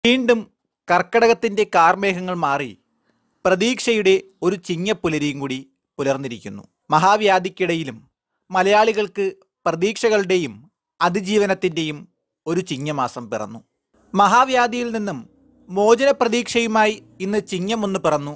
വീണ്ടും കർക്കടകത്തിന്റെ കാർമേഘങ്ങൾ മാറി പ്രതീക്ഷയുടെ ഒരു ചിങ്ങപ്പുലരിയും കൂടി പുലർന്നിരിക്കുന്നു മഹാവ്യാധിക്കിടയിലും മലയാളികൾക്ക് പ്രതീക്ഷകളുടെയും അതിജീവനത്തിൻ്റെയും ഒരു ചിങ്ങമാസം പിറന്നു മഹാവ്യാധിയിൽ നിന്നും മോചന പ്രതീക്ഷയുമായി ഇന്ന് ചിങ്ങം ഒന്ന് പിറന്നു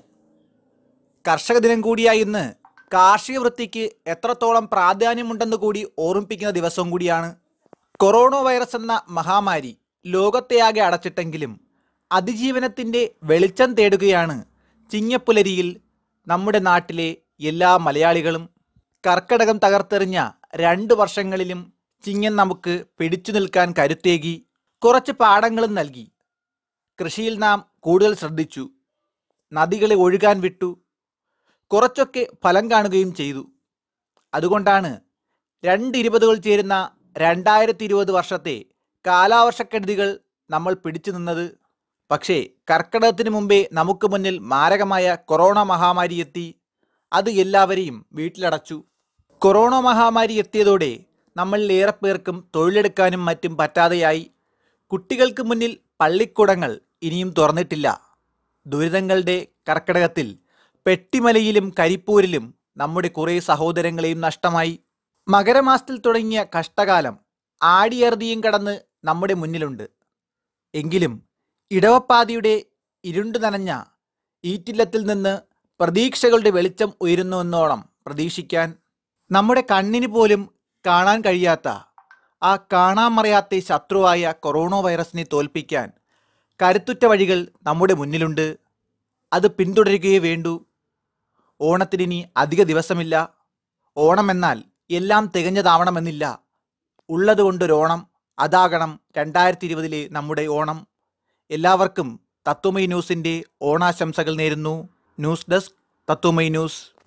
കർഷക ദിനം കൂടിയായി ഇന്ന് കാർഷിക വൃത്തിക്ക് എത്രത്തോളം പ്രാധാന്യമുണ്ടെന്ന് കൂടി ഓർമ്മിപ്പിക്കുന്ന ദിവസവും കൂടിയാണ് കൊറോണ വൈറസ് എന്ന മഹാമാരി ലോകത്തെയാകെ അടച്ചിട്ടെങ്കിലും അതിജീവനത്തിൻ്റെ വെളിച്ചം തേടുകയാണ് ചിങ്ങപ്പുലരിയിൽ നമ്മുടെ നാട്ടിലെ എല്ലാ മലയാളികളും കർക്കടകം തകർത്തെറിഞ്ഞ രണ്ട് വർഷങ്ങളിലും ചിങ്ങം നമുക്ക് പിടിച്ചു നിൽക്കാൻ കരുത്തേകി കുറച്ച് പാഠങ്ങളും നൽകി കൃഷിയിൽ നാം കൂടുതൽ ശ്രദ്ധിച്ചു നദികളെ ഒഴുകാൻ വിട്ടു കുറച്ചൊക്കെ ഫലം കാണുകയും ചെയ്തു അതുകൊണ്ടാണ് രണ്ട് ഇരുപതുകൾ ചേരുന്ന രണ്ടായിരത്തി ഇരുപത് വർഷത്തെ കാലാവർഷക്കെടുതികൾ നമ്മൾ പിടിച്ചു നിന്നത് പക്ഷേ കർക്കിടകത്തിന് മുമ്പേ നമുക്ക് മുന്നിൽ മാരകമായ കൊറോണ മഹാമാരി എത്തി അത് എല്ലാവരെയും വീട്ടിലടച്ചു കൊറോണ മഹാമാരി എത്തിയതോടെ നമ്മളിൽ ഏറെ പേർക്കും തൊഴിലെടുക്കാനും മറ്റും പറ്റാതെയായി കുട്ടികൾക്ക് മുന്നിൽ പള്ളിക്കൂടങ്ങൾ ഇനിയും തുറന്നിട്ടില്ല ദുരിതങ്ങളുടെ കർക്കിടകത്തിൽ പെട്ടിമലയിലും കരിപ്പൂരിലും നമ്മുടെ കുറേ സഹോദരങ്ങളെയും നഷ്ടമായി മകരമാസത്തിൽ തുടങ്ങിയ കഷ്ടകാലം ആടിയറുതിയും കടന്ന് നമ്മുടെ മുന്നിലുണ്ട് എങ്കിലും ഇടവപ്പാതിയുടെ ഇരുണ്ടു നനഞ്ഞ ഈറ്റില്ലത്തിൽ നിന്ന് പ്രതീക്ഷകളുടെ വെളിച്ചം ഉയരുന്നുവെന്നോളം പ്രതീക്ഷിക്കാൻ നമ്മുടെ കണ്ണിന് പോലും കാണാൻ കഴിയാത്ത ആ കാണാമറയാത്ത ശത്രുവായ കൊറോണ വൈറസിനെ തോൽപ്പിക്കാൻ കരുത്തുറ്റ വഴികൾ നമ്മുടെ മുന്നിലുണ്ട് അത് പിന്തുടരുകയേ വേണ്ടൂ ഓണത്തിനിനി അധിക ദിവസമില്ല ഓണമെന്നാൽ എല്ലാം തികഞ്ഞതാവണമെന്നില്ല ഉള്ളതുകൊണ്ടൊരോണം അതാകണം രണ്ടായിരത്തി ഇരുപതിലെ നമ്മുടെ ഓണം എല്ലാവർക്കും തത്വമൈ ന്യൂസിൻ്റെ ഓണാശംസകൾ നേരുന്നു ന്യൂസ് ഡെസ്ക് തത്വമൈ ന്യൂസ്